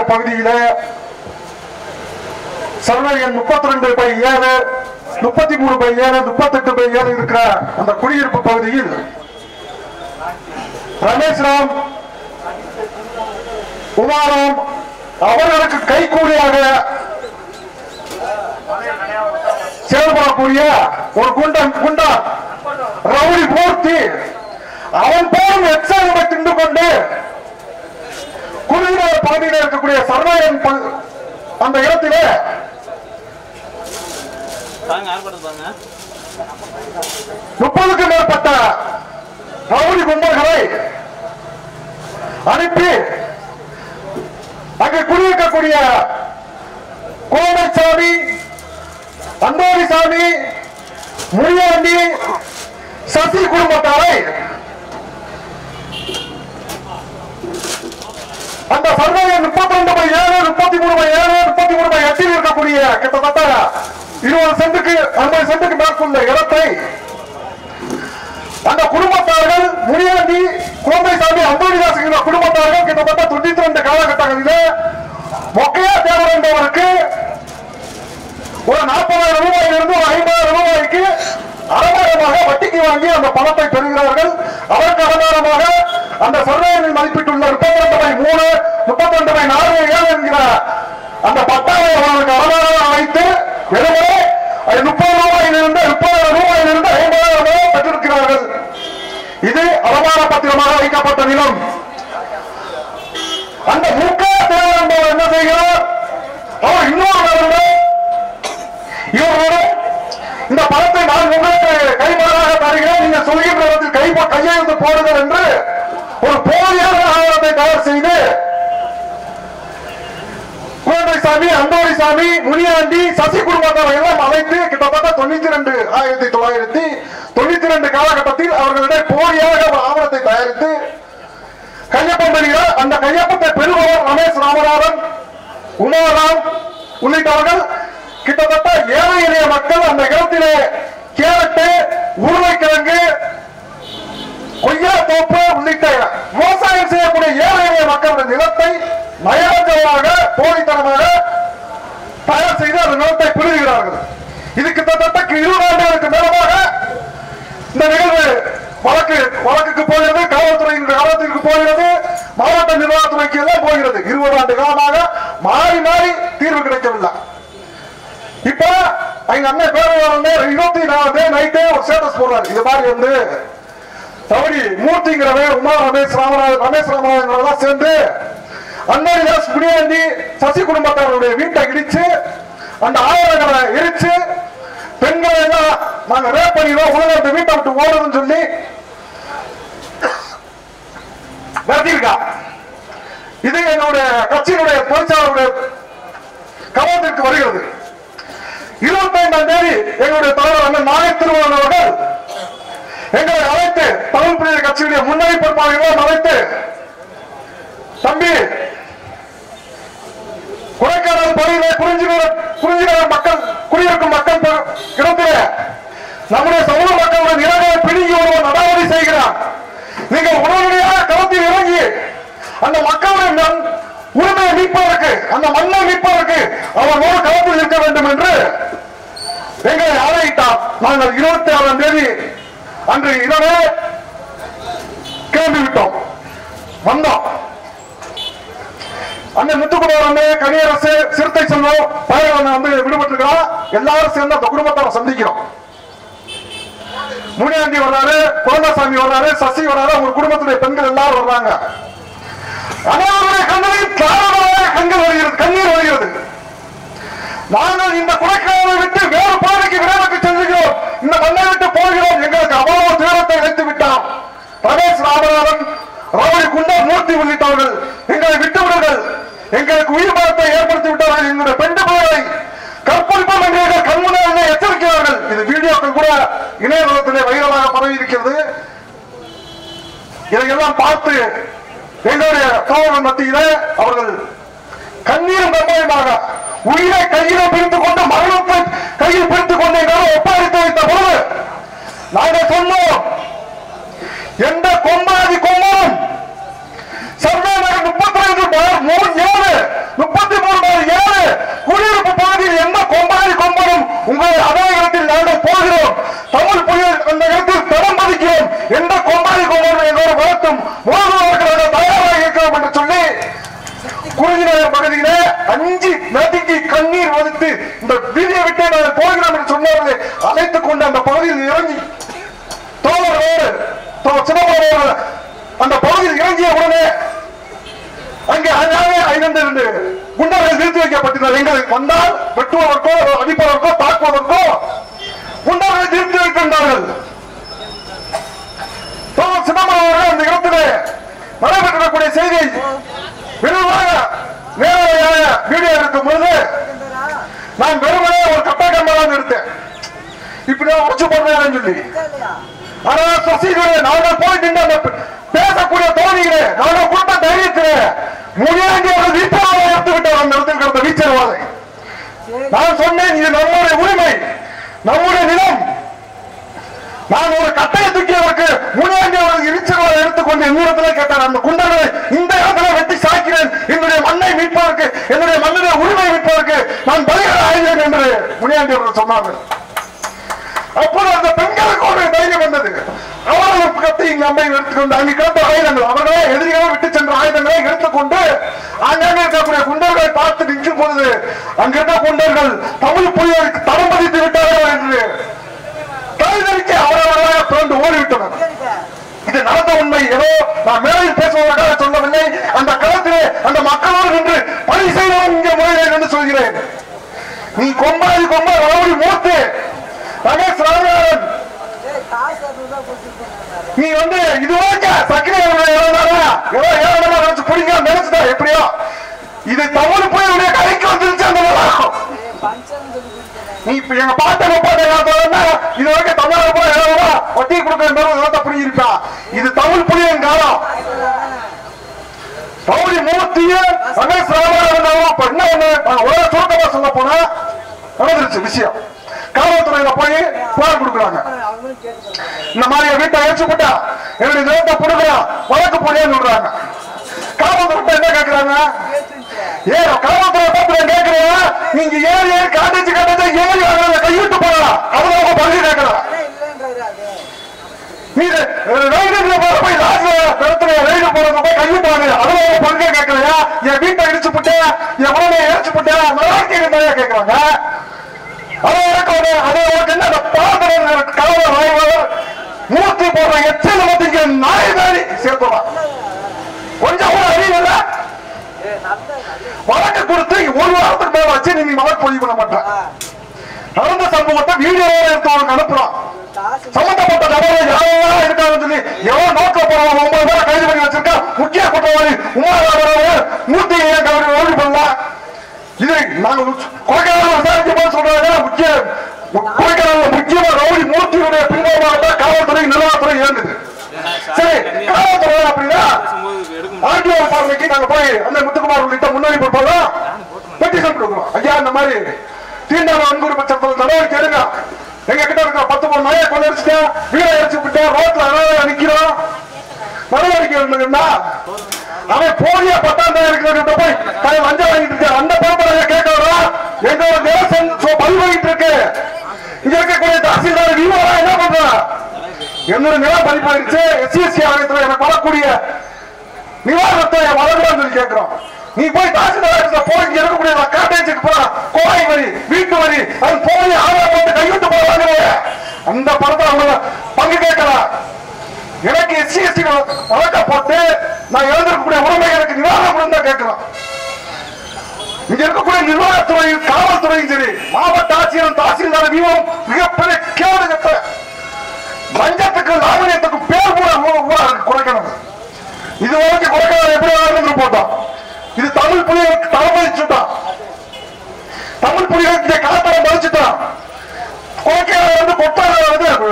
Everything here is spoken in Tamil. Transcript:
பகுதியில சர்வே எண் முப்பத்தி ரெண்டு பை ஏழு முப்பத்தி மூணு பை ஏழு முப்பத்தெட்டு பை ஏழு இருக்கிற அந்த குடியிருப்பு பகுதியில் ரமேஷ்ராம் உமாராம் அவர்களுக்கு கைகூலியாக செயல்படக்கூடிய ஒரு குண்டன் குண்டான் ரவுடி பூர்த்தி அவன் போலும் எக்ஸாமை திண்டு கொண்டு குழுவினர் பகுதியில் இருக்கக்கூடிய சர்வாயன் ப- அந்த இடத்திலே பாருங்க ஆர்ப்பாட்டம் பாருங்க முப்பதுக்கும் மேற்பட்ட ரவுடி கும்பல்களை அனுப்பி அங்கு குடியிருக்கக்கூடிய கோடைசாமி அந்தோணிசாமி முனியாண்டி சசி குடும்பத்தாரை அந்த சர்வே முப்பத்தி ரெண்டு பை ஏழு முப்பத்தி மூணு பை ஏழு முப்பத்தி மூணு பை எட்டில் இருக்கக்கூடிய கிட்டத்தட்ட இருபது சென்ட்டுக்கு ஐம்பது சென்ட்டுக்கு மேற்கொண்ட இடத்தை அந்த குடும்பத்தார்கள் முனியாண்டி குழந்தைசாமி அந்தோணிதாசுங்கிற குடும்பத்தார்கள் கிட்டத்தட்ட தொண்ணூத்தி ரெண்டு காலகட்டங்களிலே மொக்கையா தேவர் என்பவருக்கு ஒரு நாற்பதாயிரம் ரூபாயிலிருந்து ஒரு ஐம்பதாயிரம் ரூபாய்க்கு அலங்காரமாக வட்டிக்கு வாங்கி அந்த பணத்தை பெறுகிறார்கள் அதற்கு அலங்காரமாக அந்த சர்வேயில் மதிப்பிட்டுள்ள முப்பத்தி ரெண்டு பை மூணு முப்பத்தி ரெண்டு பை நாலு ஏழு என்கிற அந்த பட்டாவை அவர்களுக்கு அலங்காரம் வைத்து வெறுமனே அது முப்பது ரூபாயிலிருந்து முப்பதாயிரம் ரூபாயிலிருந்து ஐம்பதாயிரம் ரூபாய் பெற்றிருக்கிறார்கள் இது அலங்கார பத்திரமாக வைக்கப்பட்ட நிலம் அந்த முக்க தேவர் என்பவர் என்ன செய்கிறார் அவர் இன்னொரு நபருடன் இவர்களோடு இந்த பணத்தை நான் உங்களுக்கு கைமாறாக தருகிறேன் நீங்க சொல்கின்ற இடத்தில் கை கையெழுத்து போடுங்கள் என்று ஒரு போலியான ஆவணத்தை தயார் செய்து குழந்தைசாமி அந்தோணிசாமி முனியாண்டி சசி குடும்பத்தாரை எல்லாம் அழைத்து கிட்டத்தட்ட தொண்ணூத்தி ரெண்டு ஆயிரத்தி தொள்ளாயிரத்தி தொண்ணூத்தி ரெண்டு காலகட்டத்தில் அவர்களிடையே போலியாக ஒரு ஆவணத்தை தயாரித்து கையொப்பம் பெறுகிறார் அந்த கையொப்பத்தை பெறுபவர் ரமேஷ் ராமநாதன் உமாராம் உள்ளிட்டவர்கள் கிட்டத்தட்ட ஏழை எளிய மக்கள் அந்த இடத்திலே கேரட்டு உருளைக்கிழங்கு கொய்யா தோப்பு உள்ளிட்ட விவசாயம் செய்யக்கூடிய ஏழை எளிய மக்களுடைய நிலத்தை நயவஞ்சமாக போலித்தனமாக தயார் செய்து அந்த நிலத்தை பிடுகிறார்கள் இது கிட்டத்தட்ட இருபது ஆண்டுகளுக்கு மேலமாக இந்த நிகழ்வு வழக்கு வழக்குக்கு போகிறது காவல்துறையின் காலத்திற்கு போகிறது மாவட்ட நிர்வாகத்துறைக்கு எல்லாம் போகிறது இருபது ஆண்டு காலமாக மாறி மாறி தீர்வு கிடைக்கவில்லை இப்ப எங்க அண்ணன் பேரவையாளர் இருபத்தி நாலு நைட்டே ஒரு ஸ்டேட்டஸ் போடுறாரு இது மாதிரி வந்து தவறி மூர்த்திங்கிறவன் உமா ரமேஷ் ராமநாதன் ரமேஷ் ராமநாதன் சேர்ந்து அண்ணன் எஸ் முனியாண்டி சசி குடும்பத்தாருடைய வீட்டை இடிச்சு அந்த ஆயிரங்களை எரிச்சு பெண்களை எல்லாம் நாங்க ரேப் பண்ணிடுவோம் உலக அந்த வீட்டை விட்டு ஓடுதுன்னு சொல்லி நடத்தியிருக்கா இது என்னுடைய கட்சியினுடைய பொதுச்சாளருடைய கவனத்திற்கு வருகிறது இருபத்தி ஐந்தாம் தேதி எங்களுடைய தலைவர் அண்ணன் நாகை திருமணன் அவர்கள் எங்களை அழைத்து தமிழ் பிரிவு கட்சியுடைய முன்னணி பொறுப்பாளர்கள் அழைத்து தம்பி கொடைக்கானல் பகுதியிலே குறிஞ்சிநகர் குறிஞ்சிநகர் மக்கள் குடியிருக்கும் மக்கள் பெரு- இடத்திலே நம்முடைய சமூக மக்களுடைய நிலங்களை பிடுங்கி ஒருவன் நடவடிக்கை செய்கிறான் நீங்கள் உடனடியாக களத்தில் இறங்கி அந்த மக்களுடைய நன்- உரிமையை மீட்பதற்கு அந்த மண்ணை மீட்பதற்கு அவன் ஒரு களத்தில் இருக்க வேண்டும் என்று எங்களை ஆணையிட்டார் நாங்கள் இருபத்தி ஆறாம் தேதி அன்று இரவே கிளம்பி விட்டோம் வந்தோம் அண்ணன் முத்துக்குமார் அண்ணன் கனியரசு சிறுத்தை செல்வம் பயணம் வந்து விடுபட்டிருக்கிறோம் எல்லாரும் சேர்ந்து அந்த குடும்பத்தாரை சந்திக்கிறோம் முனியாண்டி வர்றாரு குழந்தைசாமி வர்றாரு சசி வர்றாரு அவங்க குடும்பத்துடைய பெண்கள் எல்லாரும் வர்றாங்க அனைவருடைய கண்ணில் தாராளமாக கண்கள் வருகிறது கண்ணீர் வருகிறது நாங்கள் இந்த கொடைக்கானலை விட்டு வேறு பாதைக்கு விரைவுக்கு செல்கிறோம் இந்த மண்ணை விட்டு போகிறோம் எங்களுக்கு அவ்வளவு தூரத்தை வைத்து விட்டான் ரமேஷ் ராமநாதன் ரவுடி குண்டர் மூர்த்தி உள்ளிட்டவர்கள் எங்களை விட்டு விடுங்கள் எங்களுக்கு உயிர் பலத்தை ஏற்படுத்தி விட்டார்கள் எங்களுடைய பெண் பிள்ளைகளை கற்பழிப்போம் என்று எங்கள் கண்முன்னாலே எச்சரிக்கிறார்கள் இது வீடியோக்கள் கூட இணையதளத்திலே வைரலாக பரவி இருக்கிறது இதையெல்லாம் பார்த்து எங்களுடைய காவலர் மத்தியிலே அவர்கள் கண்ணீரும் கம்பயமாக உயிரை கையில பிடித்துக் கொண்டு மரணத்தை கையில் பிடித்துக் கொண்டு எங்களால் ஒப்படைத்து வைத்த பொழுது நாங்கள் சொன்னோம் எந்த கொம்பாதி கொம்பனும் சர்வே நகர் முப்பத்தி ரெண்டு பார் மூணு ஏழு குறிஞ்சிநகர் பகுதியில அஞ்சு நதிக்கு கண்ணீர் வகுத்து இந்த வீதியை விட்டு நாங்கள் போகிறோம் என்று சொன்னார்கள் அழைத்துக் கொண்டு அந்த பகுதியில் இறங்கி தோழரோடு தோ- சிதம்பரம் அந்த பகுதியில் இறங்கிய உடனே அங்கே அழகாக ஐந்து ரெண்டு குண்டர்கள் நிறுத்தி வைக்கப்பட்டிருந்தார் எங்கள் வந்தால் வெட்டுவதற்கோ அடிப்பதற்கோ தாக்குவதற்கோ குண்டர்கள் நிறுத்தி வைத்திருந்தார்கள் தோழர் சிதம்பரம் அவர்கள் அந்த இடத்திலே நடைபெற்றிருக்கக்கூடிய செய்தி விரைவாக நேரடியாக வீடியோ எடுக்கும் பொழுது நான் வெறுமனே ஒரு கட்டை கம்பெல்லாம் எடுத்தேன் இப்படி உடச்சு போடுறேன் சொல்லி ஆனா சசிகளே நாங்கள் போய் நின்று அந்த பேசக்கூடிய தோழிகளே நாங்கள் கொடுத்த தைரியத்திலே முயற்சியாக வீட்டாக எடுத்து விட்டார் அந்த இடத்தில் கிடந்த வீச்சர்வாதை நான் சொன்னேன் இது நம்முடைய உரிமை நம்முடைய நிலம் நான் ஒரு கட்டையை தூக்கி அவருக்கு முன்னாடி அவர்கள் இடிச்சவரை எடுத்துக்கொண்டு இந்த இடத்துல கேட்டார் அந்த குண்டர்களை இந்த இடத்துல வெட்டி சாய்க்கிறேன் என்னுடைய மண்ணை மீட்பதற்கு என்னுடைய மண்ணுடைய உரிமை மீட்பதற்கு நான் பலியாக ஆகிறேன் என்று முனியாண்டி அவர்கள் சொன்னார்கள் அப்போது அந்த பெண்களுக்கு ஒரு தைரியம் வந்தது அவர்கள் கத்தி இங்க அம்பை எடுத்துக்கொண்டு அங்கே கிடந்த ஆயுதங்கள் அவர்களே எதிரிகளை விட்டு சென்ற ஆயுதங்களை எடுத்துக்கொண்டு அங்கங்கே இருக்கக்கூடிய குண்டர்களை பார்த்து நிற்கும் பொழுது அங்கிருந்த குண்டர்கள் தமிழ் புலிகளுக்கு தரம் பதித்து விட்டார்கள் என்று கைதறிக்க அவரவர்களாக பிறந்து ஓடிவிட்டனர் இது நடந்த உண்மை ஏதோ நான் மேலையில் பேசுவதற்காக சொல்லவில்லை அந்த களத்திலே அந்த மக்களோடு நின்று பணி செய்தவன் இங்கே முறையில் என்று சொல்கிறேன் நீ கொம்பாதி கொம்பா ரவுடி மூத்து ரமேஷ் ராமநாதன் நீ வந்து இது வரைக்கும் சக்கரை ஏழாரா ஏதோ ஏழாரா நினைச்சு பிடிங்க நினைச்சுட்டா எப்படியோ இது தமிழ் போய் உடைய கைக்கு வந்துருச்சு அந்த நிலம். நீ இப்ப எங்க பாட்ட முப்பாட்ட காலத்துல இது வரைக்கும் தமிழ் போய் ஏழாரா வட்டி கொடுக்கிற மாதிரி நிலத்தை பிடிங்கிருப்பா இது தமிழ் புலியின் காலம் ரவுடி மூர்த்தியும் ரமேஷ் ராமநாதன் அப்ப என்ன ஒண்ணு நான் ஒரே சுருக்கமா சொல்ல போனா நடந்துருச்சு விஷயம் காவல்துறையில போய் புகார் கொடுக்குறாங்க இந்த மாதிரி என் வீட்டை அழிச்சு போட்டா என்னுடைய நிலத்தை புடுங்குறான் வழக்கு போடியான்னு சொல்றாங்க காவல்துறை என்ன கேக்குறாங்க ஏ காவல்துறை பார்த்து நான் கேட்கிறேன் நீங்க ஏறி ஏறி காட்டேஜ் காட்டேஜ் ஏறி அதை கைவிட்டு போறா அதுல உங்க பங்கு கேட்கலாம் நீ ரைடுல போற போய் லாஸ்ட்ல இடத்துல ரைடு போறது போய் கைவிட்டாங்க அதுல உங்க பங்கு கேட்கலையா என் வீட்டை இடிச்சு போட்டேன் என் உடனே இடிச்சு போட்டேன் நல்லா கேட்கறாங்க கேட்கறாங்க அதை எனக்கு அதை உனக்கு என்ன அந்த பாத்திரம் கலவை வாய்வர் மூர்த்தி போடுற எச்சல் மத்திக்கு நாய் தாடி சேர்த்துவான் கொஞ்சம் கூட அறிவில்ல வழக்கு கொடுத்து ஒரு வாரத்துக்கு மேல வச்சு நீ வழக்கு பதிவு பண்ண மாட்டேன் நடந்த சம்பவத்தை வீடியோவோட எடுத்து உனக்கு அனுப்புறான் சம்பந்தப்பட்ட நபர்கள் யாரெல்லாம் இருக்காங்கன்னு சொல்லி எவ்வளவு நோக்க போறவங்க ஒன்பது பேரை கைது பண்ணி வச்சிருக்கா முக்கிய குற்றவாளி உமாராமராவ் மூர்த்தி ஏன் கவர்னர் ஓடி பண்ணலாம் இது நாங்க கொலைக்காரர் விசாரிக்க போது சொல்றாங்க முக்கிய கொலைக்காரர் முக்கியமா ரவுடி மூர்த்தியுடைய பின்புலமாக தான் காவல்துறை நிர்வாகத்துறை இயங்குது சரி காவல்துறை அப்படின்னா ஆர்டிஓ விசாரணைக்கு நாங்க போய் அந்த முத்துக்குமார் உள்ளிட்ட முன்னணி பொறுப்பெல்லாம் பெட்டிஷன் கொடுக்குறோம் ஐயா இந்த மாதிரி தீண்டாம வன்கொடுமை சட்டத்தில் நடவடிக்கை எடுங்க எங்க கிட்ட இருக்க பத்து மூணு நாயை கொள்ளடிச்சிட்டேன் வீடை அடிச்சு விட்டேன் ரோட்ல அனாதை நிக்கிறோம் நடவடிக்கை எடுங்கன்னா அவன் போலியா பத்தாம் தேதி இருக்கிறவங்க போய் தன் லஞ்சம் வாங்கிட்டு இருக்க அந்த பரம்பரை கேட்கறோம் எங்களோட தேசம் பதிவு வாங்கிட்டு இருக்கு இங்க இருக்கக்கூடிய தாசில்தார் விவரா என்ன பண்றான் என்னோட நிலம் பதிப்பாயிருச்சு எஸ்சிஎஸ்சி ஆலயத்துல எனக்கு வரக்கூடிய நிவாரணத்தை வழங்கலாம்னு சொல்லி கேட்கிறோம் நீ போய் தாசில்தார் போய் இங்க இருக்கக்கூடிய காட்டேஜுக்கு போறா கோவை வரி வீட்டு வரி அது போய் ஆதார் போட்டு கைவிட்டு போறாங்க அந்த படத்தை அவங்க பங்கு கேட்கலாம் எனக்கு எஸ்சி எஸ்டி வழக்க போட்டு நான் எழுந்திருக்கக்கூடிய உரிமை எனக்கு நிவாரணம் கொடுங்க கேட்கிறோம் இங்க இருக்கக்கூடிய நிர்வாகத்துறை காவல்துறையும் சரி மாவட்ட ஆட்சியரும் தாசில்தார் வீவம் மிகப்பெரிய கேடு கட்ட லஞ்சத்துக்கு லாவணியத்துக்கு பேர் கூட ஊ- ஊழல் குறைக்கணும் இது வரைக்கும் குறைக்காத எப்படி இருந்து போட்டோம் இது தமிழ் புலிகளுக்கு தலைமதிச்சுட்டான் தமிழ் புலிகளுக்கு கலத்தரம் பதிச்சுட்டான் குறைக்காத வந்து கொட்டாத வந்து